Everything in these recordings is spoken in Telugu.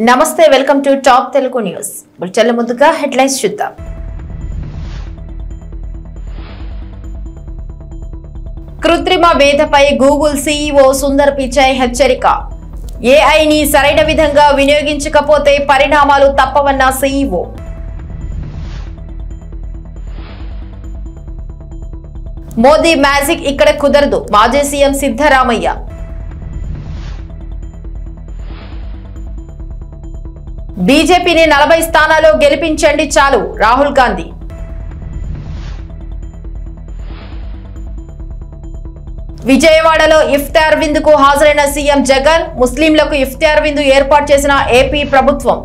నమస్తే welcome to top Telugu news బులెటిన్ల ముందుగా హెడ్లైన్స్ చూద్దాం కృత్రిమ వేదపై గూగుల్ సీఈఓ సుందర్ పిచాయ్ హెచ్చరిక ఏఐని సరైన విధంగా వినియోగించకపోతే పరిణామాలు తప్పవన్న సీఈఓ మోదీ మ్యాజిక్ ఇక్కడ కుదరదు మాజీ సీఎం సిద్ధరామయ్య బీజేపీని నలభై స్థానాల్లో గెలిపించండి చాలు రాహుల్ గాంధీ విజయవాడలో ఇఫ్తార్ విందుకు హాజరైన సీఎం జగన్ ముస్లింలకు ఇఫ్తార్ విందు ఏర్పాటు చేసిన ఏపీ ప్రభుత్వం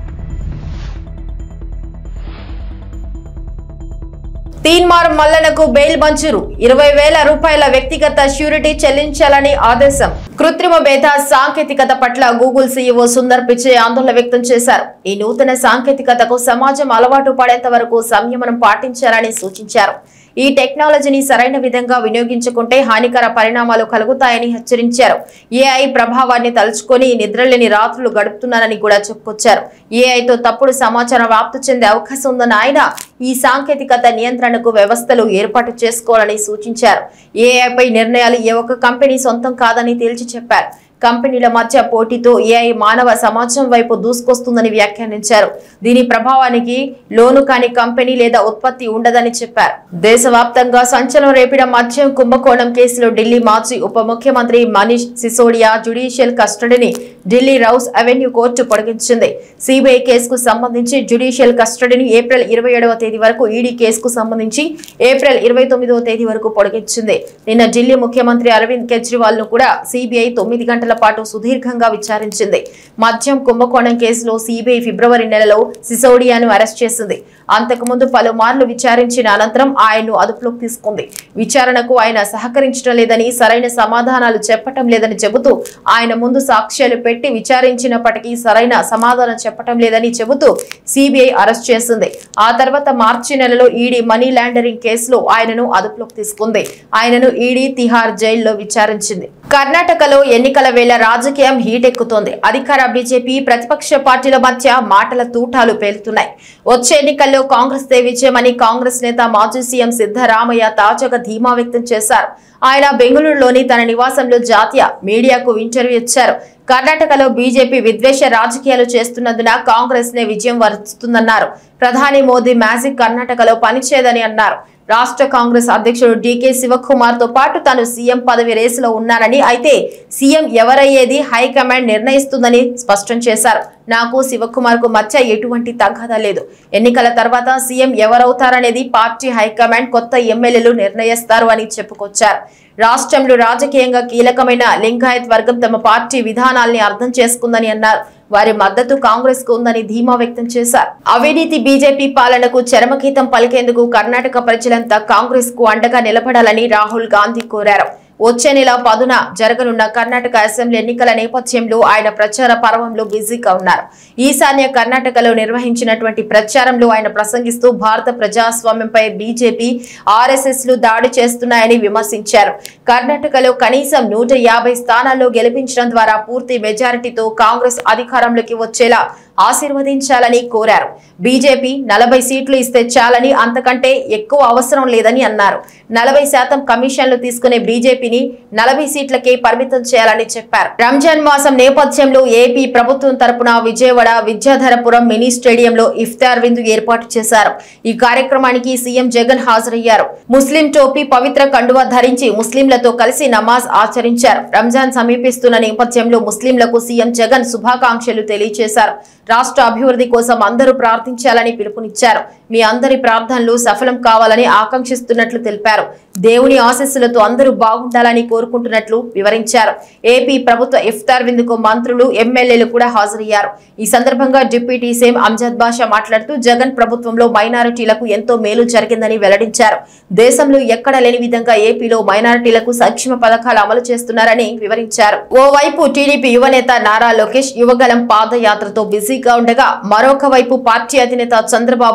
తీన్మార్ మల్లనకు బెయిల్ మంజూరు ఇరవై వేల రూపాయల వ్యక్తిగత ష్యూరిటీ చెల్లించాలని ఆదేశం కృత్రిమ భేద సాంకేతికత పట్ల గూగుల్ సీఈఓ సుందర్ పిచ్చే ఆందోళన వ్యక్తం చేశారు ఈ నూతన సాంకేతికతకు సమాజం అలవాటు పడేంత వరకు సంయమనం పాటించాలని సూచించారు ఈ టెక్నాలజీని సరైన విధంగా వినియోగించుకుంటే హానికర పరిణామాలు కలుగుతాయని హెచ్చరించారు ఏఐ ప్రభావాన్ని తలుచుకొని నిద్రలేని రాత్రులు గడుపుతున్నారని కూడా చెప్పుకొచ్చారు ఏఐతో తప్పుడు సమాచారం వ్యాప్తి చెందే అవకాశం ఉందన్న ఆయన ఈ సాంకేతికత నియంత్రణకు వ్యవస్థలు ఏర్పాటు చేసుకోవాలని సూచించారు ఏఐపై నిర్ణయాలు ఏ ఒక్క కంపెనీ సొంతం కాదని తేల్చి చెప్పారు కంపెనీల మధ్య పోటీతో ఏఐ మానవ సమాజం వైపు దూసుకొస్తుందని వ్యాఖ్యానించారు దీని ప్రభావానికి లోను కాని కంపెనీ లేదా ఉత్పత్తి ఉండదని చెప్పారు దేశవ్యాప్తంగా సంచలనం రేపిన మద్యం కుంభకోణం కేసులో ఢిల్లీ మాజీ ఉప ముఖ్యమంత్రి మనీష్ సిసోడియా జ్యుడిషియల్ కస్టడీని ఢిల్లీ రౌస్ అవెన్యూ కోర్టు పొడిగించింది సిబిఐ కేసుకు సంబంధించి జ్యుడిషియల్ కస్టడీని ఏప్రిల్ ఇరవై ఏడవ తేదీ వరకు ఈడీ కేసుకు సంబంధించి ఏప్రిల్ ఇరవై తొమ్మిదవ తేదీ వరకు పొడిగించింది నిన్న ఢిల్లీ ముఖ్యమంత్రి అరవింద్ కేజ్రీవాల్ ను కూడా సిబిఐ తొమ్మిది గంటల పాటు సుదీర్ఘంగా విచారించింది మద్యం కుంభకోణం కేసులో సిబిఐ ఫిబ్రవరి నెలలో సిసోడియాను అరెస్ట్ చేసింది అంతకుముందు పలుమార్లు విచారించిన అనంతరం ఆయన్ను అదుపులోకి తీసుకుంది విచారణకు ఆయన సహకరించడం లేదని సరైన సమాధానాలు చెప్పటం లేదని చెబుతూ ఆయన ముందు సాక్ష్యాలు పెట్టి విచారించినప్పటికీ సరైన సమాధానం చెప్పటం లేదని చెబుతూ సిబిఐ అరెస్ట్ చేసింది ఆ తర్వాత మార్చి నెలలో ఈడీ మనీ లాండరింగ్ కేసులో ఆయనను అదుపులోకి తీసుకుంది ఆయనను ఈడీ తిహార్ జైల్లో విచారించింది కర్ణాటకలో ఎన్నికల వేళ రాజకీయం హీటెక్కుతోంది అధికార బీజేపీ ప్రతిపక్ష పార్టీల మధ్య మాటల తూటాలు పేలుతున్నాయి వచ్చే ఎన్నికల్లో కాంగ్రెస్ దే విజయమని కాంగ్రెస్ నేత మాజీ సీఎం సిద్ధరామయ్య తాజాగా ధీమా వ్యక్తం చేశారు ఆయన బెంగళూరులోని తన నివాసంలో జాతీయ మీడియాకు ఇంటర్వ్యూ ఇచ్చారు కర్ణాటకలో బీజేపీ విద్వేష రాజకీయాలు చేస్తున్నందున కాంగ్రెస్ నే విజయం వరుస్తుందన్నారు ప్రధాని మోదీ మ్యాజిక్ కర్ణాటకలో పనిచేయదని అన్నారు రాష్ట్ర కాంగ్రెస్ అధ్యక్షుడు డీకే శివకుమార్ తో పాటు తాను సీఎం పదవి రేసులో ఉన్నానని అయితే సీఎం ఎవరయ్యేది హైకమాండ్ నిర్ణయిస్తుందని స్పష్టం చేశారు నాకు శివకుమార్ కు మధ్య ఎటువంటి తగాదా లేదు ఎన్నికల తర్వాత సీఎం ఎవరవుతారనేది పార్టీ హైకమాండ్ కొత్త ఎమ్మెల్యేలు నిర్ణయిస్తారు అని చెప్పుకొచ్చారు రాష్ట్రంలో రాజకీయంగా కీలకమైన లింగాయత్ వర్గం తమ పార్టీ విధానాల్ని అర్థం చేసుకుందని అన్నారు వారి మద్దతు కాంగ్రెస్ కు ఉందని ధీమా వ్యక్తం చేశారు అవినీతి బీజేపీ పాలనకు చరమగీతం పలికేందుకు కర్ణాటక ప్రజలంతా కాంగ్రెస్ కు అండగా నిలబడాలని రాహుల్ గాంధీ కోరారు వచ్చే నెల పదున జరగనున్న కర్ణాటక అసెంబ్లీ ఎన్నికల నేపథ్యంలో ఆయన ప్రచార పర్వంలో బిజీగా ఉన్నారు ఈశాన్య కర్ణాటకలో నిర్వహించినటువంటి ప్రచారంలో ఆయన ప్రసంగిస్తూ భారత ప్రజాస్వామ్యంపై బీజేపీ ఆర్ఎస్ఎస్ లు దాడి చేస్తున్నాయని విమర్శించారు కర్ణాటకలో కనీసం నూట యాభై స్థానాల్లో గెలిపించడం ద్వారా పూర్తి మెజారిటీతో కాంగ్రెస్ అధికారంలోకి వచ్చేలా ఆశీర్వదించాలని కోరారు బీజేపీ నలభై సీట్లు ఇస్తే చాలని అంతకంటే ఎక్కువ అవసరం లేదని అన్నారు నలభై శాతం కమిషన్లు తీసుకునే బీజేపీని నలభై సీట్లకే పరిమితం చేయాలని చెప్పారు రంజాన్ మాసం నేపథ్యంలో ఏపీ ప్రభుత్వం తరపున విజయవాడ విద్యాధరపురం మినీ స్టేడియంలో ఇఫ్తార్ విందు ఏర్పాటు చేశారు ఈ కార్యక్రమానికి సీఎం జగన్ హాజరయ్యారు ముస్లిం టోపీ పవిత్ర కండువా ధరించి ముస్లింలతో కలిసి నమాజ్ ఆచరించారు రంజాన్ సమీపిస్తున్న నేపథ్యంలో ముస్లింలకు సీఎం జగన్ శుభాకాంక్షలు తెలియజేశారు రాష్ట్ర అభివృద్ధి కోసం అందరూ ప్రార్థించాలని పిలుపునిచ్చారు మీ అందరి ప్రార్థనలు సఫలం కావాలని ఆకాంక్షిస్తున్నట్లు తెలిపారు దేవుని ఆశస్సులతో అందరూ బాగుండాలని కోరుకుంటున్నట్లు వివరించారు ఏపీ ప్రభుత్వ ఇఫ్తార్ విందుకు మంత్రులు ఎమ్మెల్యేలు కూడా హాజరయ్యారు ఈ సందర్భంగా డిప్యూటీ సీఎం అంజద్ బాషా మాట్లాడుతూ జగన్ ప్రభుత్వంలో మైనారిటీలకు ఎంతో మేలు జరిగిందని వెల్లడించారు దేశంలో ఎక్కడ లేని విధంగా ఏపీలో మైనారిటీలకు సంక్షేమ పథకాలు అమలు చేస్తున్నారని వివరించారు ఓవైపు టీడీపీ యువనేత నారా లోకేష్ యువగలం పాదయాత్రతో బిజీగా ఉండగా మరొక వైపు పార్టీ అధినేత చంద్రబాబు నియోజక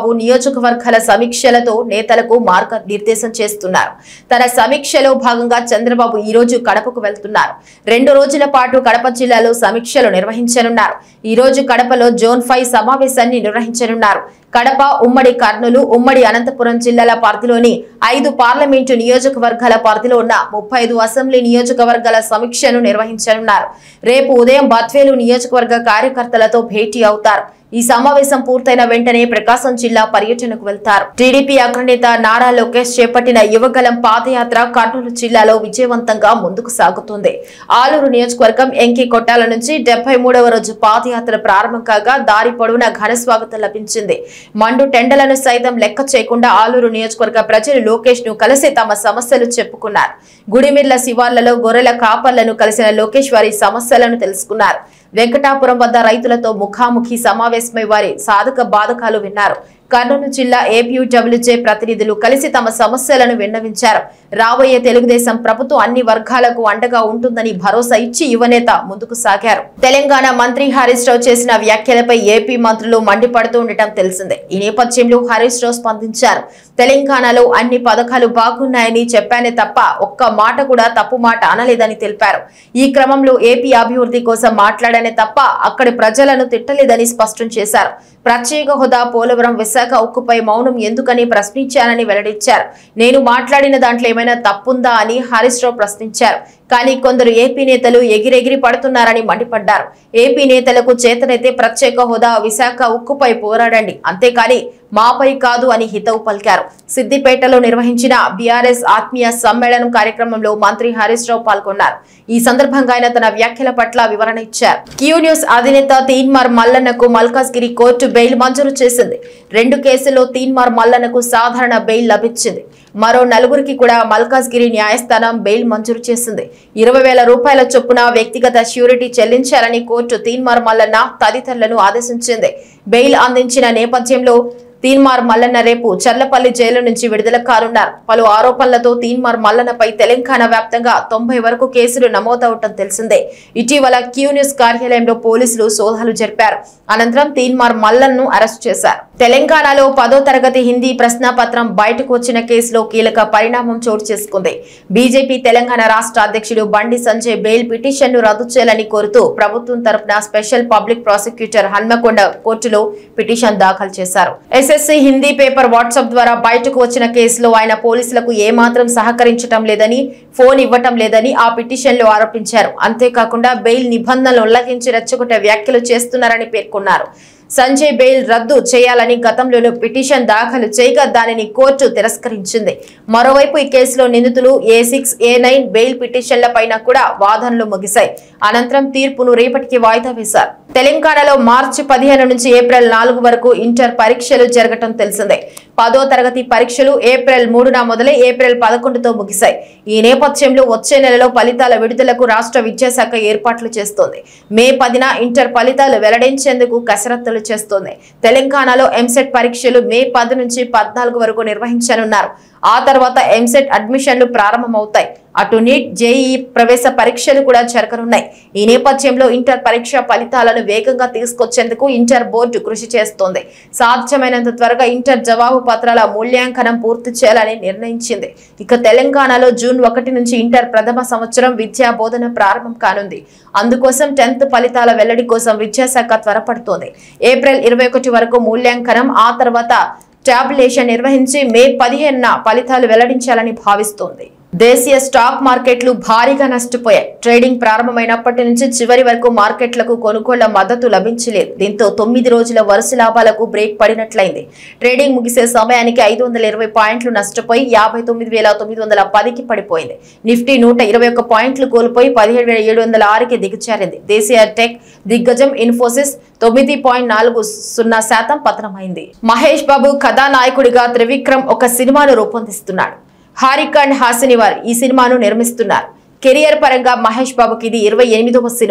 నియోజకవర్గాల సమీక్షలతో నేతలకు మార్గనిర్దేశం చేస్తున్నారు తన సమీక్షలో భాగంగా చంద్రబాబు ఈ రోజు కడపకు వెళ్తున్నారు రెండు రోజుల పాటు కడప జిల్లాలో సమీక్షలు నిర్వహించనున్నారు ఈ రోజు కడపలో జోన్ ఫైవ్ సమావేశాన్ని నిర్వహించనున్నారు కడప ఉమ్మడి కర్నూలు ఉమ్మడి అనంతపురం జిల్లాల పరిధిలోని ఐదు పార్లమెంటు నియోజకవర్గాల పరిధిలో ఉన్న ముప్పై ఐదు అసెంబ్లీ నియోజకవర్గాల సమీక్షను నిర్వహించనున్నారు రేపు ఉదయం బద్వేలు నియోజకవర్గ కార్యకర్తలతో భేటీ అవుతారు ఈ సమావేశం పూర్తయిన వెంటనే ప్రకాశం జిల్లా పర్యటనకు వెళ్తారు టీడీపీ అగ్రనేత నారా లోకేష్ చేపట్టిన యువగలం పాదయాత్ర కర్నూలు జిల్లాలో విజయవంతంగా ముందుకు సాగుతుంది ఆలూరు నియోజకవర్గం ఎంకి కొట్టాల నుంచి డెబ్బై మూడవ రోజు పాదయాత్ర ప్రారంభం కాగా దారి పొడవునా ఘన స్వాగతం లభించింది మండు టెండలను సైతం లెక్క చేయకుండా ఆలూరు నియోజకవర్గ ప్రజలు లోకేష్ ను కలిసి తమ సమస్యలు చెప్పుకున్నారు గుడిమిర్ల శివార్లలో గొర్రెల కాపర్లను కలిసిన లోకేష్ వారి సమస్యలను తెలుసుకున్నారు వెంకటాపురం వద్ద రైతులతో ముఖాముఖి సమావేశమై వారి సాధక బాధకాలు విన్నారు కర్నూలు జిల్లా ఏపీయూడబ్ల్యూజే ప్రతినిధులు కలిసి తమ సమస్యలను విన్నవించారు రాబోయే తెలుగుదేశం ప్రభుత్వం అన్ని వర్గాలకు అండగా ఉంటుందని భరోసా ఇచ్చి యువనేత ముందుకు సాగారు తెలంగాణ మంత్రి హరీష్ రావు చేసిన వ్యాఖ్యలపై ఏపీ మంత్రులు మండిపడుతూ ఉండటం తెలిసిందే ఈ నేపథ్యంలో హరీష్ రావు స్పందించారు తెలంగాణలో అన్ని పథకాలు బాగున్నాయని చెప్పానే తప్ప ఒక్క మాట కూడా తప్పు మాట అనలేదని తెలిపారు ఈ క్రమంలో ఏపీ అభివృద్ధి కోసం మాట్లాడానే తప్ప అక్కడి ప్రజలను తిట్టలేదని స్పష్టం చేశారు ప్రత్యేక హోదా పోలవరం విశాఖ ఉక్కుపై మౌనం ఎందుకని ప్రశ్నించానని వెల్లడించారు నేను మాట్లాడిన దాంట్లో ఏమైనా తప్పుందా అని హరీష్ రావు ప్రశ్నించారు కానీ కొందరు ఏపీ నేతలు ఎగిరెగిరి పడుతున్నారని మండిపడ్డారు ఏపీ నేతలకు చేతనైతే ప్రత్యేక హోదా విశాఖ ఉక్కుపై పోరాడండి అంతేకాని మాపై కాదు అని హితవు పలికారు సిద్దిపేటలో నిర్వహించిన బీఆర్ఎస్ ఆత్మీయ సమ్మేళనం కార్యక్రమంలో మంత్రి హరీష్ రావు పాల్గొన్నారు ఈ సందర్భంగా ఆయన తన వ్యాఖ్యల పట్ల వివరణ ఇచ్చారు క్యూ న్యూస్ అధినేత తీన్మార్ మల్లన్నకు మల్కాజ్గిరి కోర్టు బెయిల్ మంజూరు చేసింది రెండు కేసుల్లో తీన్మార్ మల్లన్నకు సాధారణ బెయిల్ లభించింది మరో నలుగురికి కూడా మల్కాజ్గిరి న్యాయస్థానం బెయిల్ మంజూరు చేసింది ఇరవై వేల రూపాయల చొప్పున వ్యక్తిగత ష్యూరిటీ చెల్లించాలని కోర్టు తీన్మార్ మల్లన్న తదితరులను ఆదేశించింది బెయిల్ అందించిన నేపథ్యంలో తీన్మార్ మల్లన్న రేపు చర్లపల్లి జైలు నుంచి విడుదల కానున్నారు పలు ఆరోపణలతో తీన్మార్ మల్లన్నపై తెలంగాణ వ్యాప్తంగా తొంభై వరకు కేసులు నమోదవటం తెలిసిందే ఇటీవల క్యూ న్యూస్ కార్యాలయంలో పోలీసులు సోదాలు జరిపారు అనంతరం తీన్మార్ మల్లన్ను అరెస్ట్ చేశారు తెలంగాణలో పదో తరగతి హిందీ ప్రశ్నాపత్రం బయటకు వచ్చిన కేసులో కీలక పరిణామం చోటు చేసుకుంది బీజేపీ తెలంగాణ రాష్ట్ర అధ్యక్షుడు బండి సంజయ్ బెయిల్ పిటిషన్ ను రద్దు చేయాలని కోరుతూ ప్రభుత్వం తరపున స్పెషల్ పబ్లిక్ ప్రాసిక్యూటర్ హన్మకొండ కోర్టులో పిటిషన్ దాఖలు చేశారు ఎస్ఎస్సీ హిందీ పేపర్ వాట్సాప్ ద్వారా బయటకు వచ్చిన కేసులో ఆయన పోలీసులకు ఏమాత్రం సహకరించటం లేదని ఫోన్ ఇవ్వటం లేదని ఆ పిటిషన్ లో ఆరోపించారు అంతేకాకుండా బెయిల్ నిబంధనలు ఉల్లంఘించి రెచ్చగొట్టే వ్యాఖ్యలు చేస్తున్నారని పేర్కొన్నారు సంజయ్ బెయిల్ రద్దు చేయాలని గతంలోనూ పిటిషన్ దాఖలు చేయగా దానిని కోర్టు తిరస్కరించింది మరోవైపు ఈ కేసులో నిందితులు A six A nine bail పిటిషన్ల పైన కూడా వాదనలు ముగిశాయి అనంతరం తీర్పును రేపటికి వాయిదా వేశారు తెలంగాణలో మార్చి పదిహేను నుంచి ఏప్రిల్ నాలుగు వరకు ఇంటర్ పరీక్షలు జరగటం తెలిసిందే పదో తరగతి పరీక్షలు ఏప్రిల్ మూడున మొదలై ఏప్రిల్ పదకొండుతో ముగిశాయి ఈ నేపథ్యంలో వచ్చే నెలలో ఫలితాల విడుదలకు రాష్ట్ర విద్యాశాఖ ఏర్పాట్లు చేస్తోంది మే పదిన ఇంటర్ ఫలితాలు వెల్లడించేందుకు కసరత్తులు చేస్తోంది తెలంగాణలో ఎంసెట్ పరీక్షలు మే పది నుంచి పద్నాలుగు వరకు నిర్వహించనున్నారు ఆ తర్వాత ఎంసెట్ అడ్మిషన్లు ప్రారంభమవుతాయి అటు నీట్ జేఈఈ ప్రవేశ పరీక్షలు కూడా జరగనున్నాయి ఈ నేపథ్యంలో ఇంటర్ పరీక్ష ఫలితాలను వేగంగా తీసుకొచ్చేందుకు ఇంటర్ బోర్డు కృషి చేస్తోంది సాధ్యమైనంత త్వరగా ఇంటర్ జవాబు పత్రాల మూల్యాంకనం పూర్తి చేయాలని నిర్ణయించింది ఇక తెలంగాణలో జూన్ ఒకటి నుంచి ఇంటర్ ప్రథమ సంవత్సరం విద్యా బోధన ప్రారంభం కానుంది అందుకోసం టెన్త్ ఫలితాల వెల్లడి కోసం విద్యాశాఖ త్వరపడుతోంది ఏప్రిల్ ఇరవై ఒకటి వరకు మూల్యాంకనం ఆ తర్వాత టాబ్యులేషన్ నిర్వహించి మే పదిహేనున ఫలితాలు వెల్లడించాలని భావిస్తోంది దేశీయ స్టాక్ మార్కెట్లు భారీగా నష్టపోయాయి ట్రేడింగ్ ప్రారంభమైనప్పటి నుంచి చివరి వరకు మార్కెట్లకు కొనుగోళ్ల మద్దతు లభించలేదు దీంతో తొమ్మిది రోజుల వరుస లాభాలకు బ్రేక్ పడినట్లయింది ట్రేడింగ్ ముగిసే సమయానికి ఐదు వందల ఇరవై పాయింట్లు నష్టపోయి యాభై తొమ్మిది వేల తొమ్మిది వందల పదికి పడిపోయింది నిఫ్టీ నూట ఇరవై ఒక్క పాయింట్లు కోల్పోయి పదిహేడు వేల ఏడు వందల ఆరుకి దిగజారింది దేశీయ టెక్ దిగ్గజం ఇన్ఫోసిస్ తొమ్మిది పాయింట్ నాలుగు సున్నా శాతం పతనమైంది మహేష్ బాబు కథానాయకుడిగా త్రివిక్రమ్ ఒక సినిమాను రూపొందిస్తున్నాడు హారిక్ అండ్ హాసిని వారు ఈ సినిమాను నిర్మిస్తున్నారు కెరియర్ పరంగా మహేష్ బాబుకి ఇది ఇరవై ఎనిమిదవ సినిమా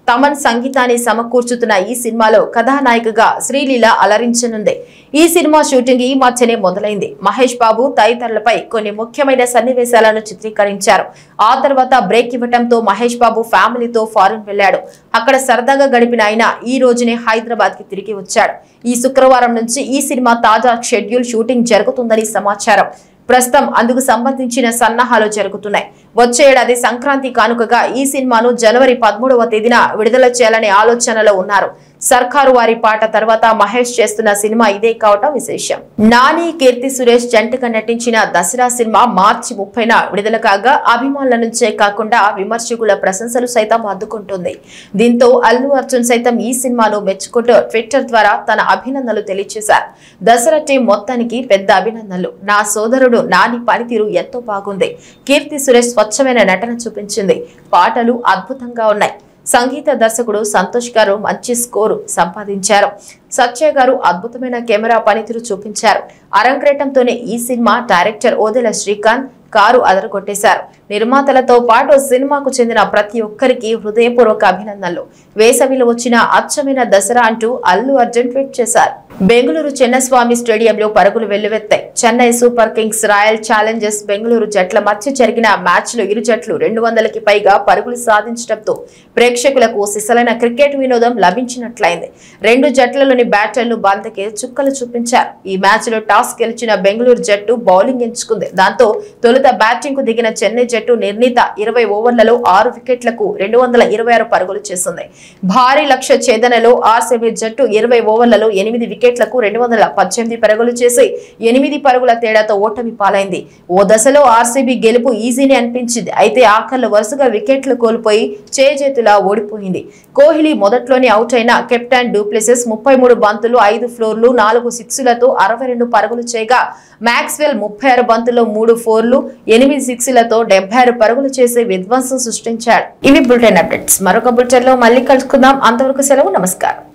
తమన్ సంగీతాన్ని సమకూర్చుతున్న ఈ సినిమాలో కథానాయికగా శ్రీలీల అలరించనుంది ఈ సినిమా షూటింగ్ ఈ మధ్యనే మొదలైంది మహేష్ బాబు తదితరులపై కొన్ని ముఖ్యమైన సన్నివేశాలను చిత్రీకరించారు ఆ తర్వాత బ్రేక్ ఇవ్వటంతో మహేష్ బాబు ఫ్యామిలీతో ఫారెన్ వెళ్లాడు అక్కడ సరదాగా గడిపిన ఆయన ఈ రోజునే హైదరాబాద్ కి తిరిగి వచ్చాడు ఈ శుక్రవారం నుంచి ఈ సినిమా తాజా షెడ్యూల్ షూటింగ్ జరుగుతుందని సమాచారం ప్రస్తుతం అందుకు సంబంధించిన సన్నాహాలు జరుగుతున్నాయి వచ్చే ఏడాది సంక్రాంతి కానుకగా ఈ సినిమాను జనవరి పదమూడవ తేదీన విడుదల చేయాలనే ఆలోచనలో ఉన్నారు సర్కారు వారి పాట తర్వాత మహేష్ చేస్తున్న సినిమా ఇదే కావటం విశేషం నాని కీర్తి సురేష్ జంటగా నటించిన దసరా సినిమా మార్చి ముప్పైన విడుదల కాగా అభిమానుల నుంచే కాకుండా విమర్శకుల ప్రశంసలు సైతం అందుకుంటుంది దీంతో అల్లు అర్జున్ సైతం ఈ సినిమాను మెచ్చుకుంటూ ట్విట్టర్ ద్వారా తన అభినందనలు తెలియజేశారు దసరా టీం మొత్తానికి పెద్ద అభినందనలు నా సోదరుడు నాని పనితీరు ఎంతో బాగుంది కీర్తి సురేష్ స్వచ్ఛమైన నటన చూపించింది పాటలు అద్భుతంగా ఉన్నాయి సంగీత దర్శకుడు సంతోష్ గారు మంచి స్కోరు సంపాదించారు సత్య గారు అద్భుతమైన కెమెరా పనితీరు చూపించారు అరంగేటంతోనే ఈ సినిమా డైరెక్టర్ ఓదెల శ్రీకాంత్ కారు అదరగొట్టేశారు నిర్మాతలతో పాటు సినిమాకు చెందిన ప్రతి ఒక్కరికి హృదయపూర్వక అభినందనలు వేసవిలో వచ్చిన అచ్చమైన దసరా అంటూ అల్లు అర్జున్ ట్వీట్ చేశారు బెంగళూరు చిన్నస్వామి స్టేడియంలో పరుగులు వెల్లువెత్తాయి Chennai super kings royal challengers Bengaluru జట్ల మధ్య జరిగిన మ్యాచ్ లో ఇరు జట్లు రెండు వందలకి పైగా పరుగులు సాధించడంతో ప్రేక్షకులకు సిసలైన క్రికెట్ వినోదం లభించినట్లయింది రెండు జట్లలోని బ్యాటర్లు బంతకి చుక్కలు చూపించారు ఈ మ్యాచ్ లో టాస్ గెలిచిన బెంగళూరు జట్టు బౌలింగ్ ఎంచుకుంది దాంతో తొలుత బ్యాటింగ్ కు దిగిన చెన్నై జట్టు నిర్ణీత ఇరవై ఓవర్లలో ఆరు వికెట్లకు రెండు వందల ఇరవై ఆరు పరుగులు చేసింది భారీ లక్ష్య ఛేదనలో ఆర్సీబీ జట్టు ఇరవై ఓవర్లలో ఎనిమిది వికెట్లకు రెండు వందల పద్దెనిమిది పరుగులు చేసి ఎనిమిది పరుగుల తేడాతో ఓటమి పాలైంది ఓ దశలో ఆర్సీబీ గెలుపు ఈజీనే అనిపించింది అయితే ఆఖర్లో వరుసగా వికెట్లు కోల్పోయి చేజేతులా ఓడిపోయింది కోహ్లీ మొదట్లోనే అవుట్ అయిన కెప్టెన్ డూప్లెసెస్ ముప్పై మూడు బంతులు ఐదు ఫ్లోర్లు నాలుగు సిక్స్లతో అరవై రెండు పరుగులు చేయగా మ్యాక్స్వెల్ ముప్పై ఆరు బంతుల్లో మూడు ఫోర్లు ఎనిమిది సిక్స్లతో డెబ్బై ఆరు పరుగులు చేసి విధ్వంసం సృష్టించాడు ఇవి బులెటిన్ అప్డేట్స్ మరొక బులెటిన్ లో మళ్ళీ కలుసుకుందాం అంతవరకు సెలవు నమస్కారం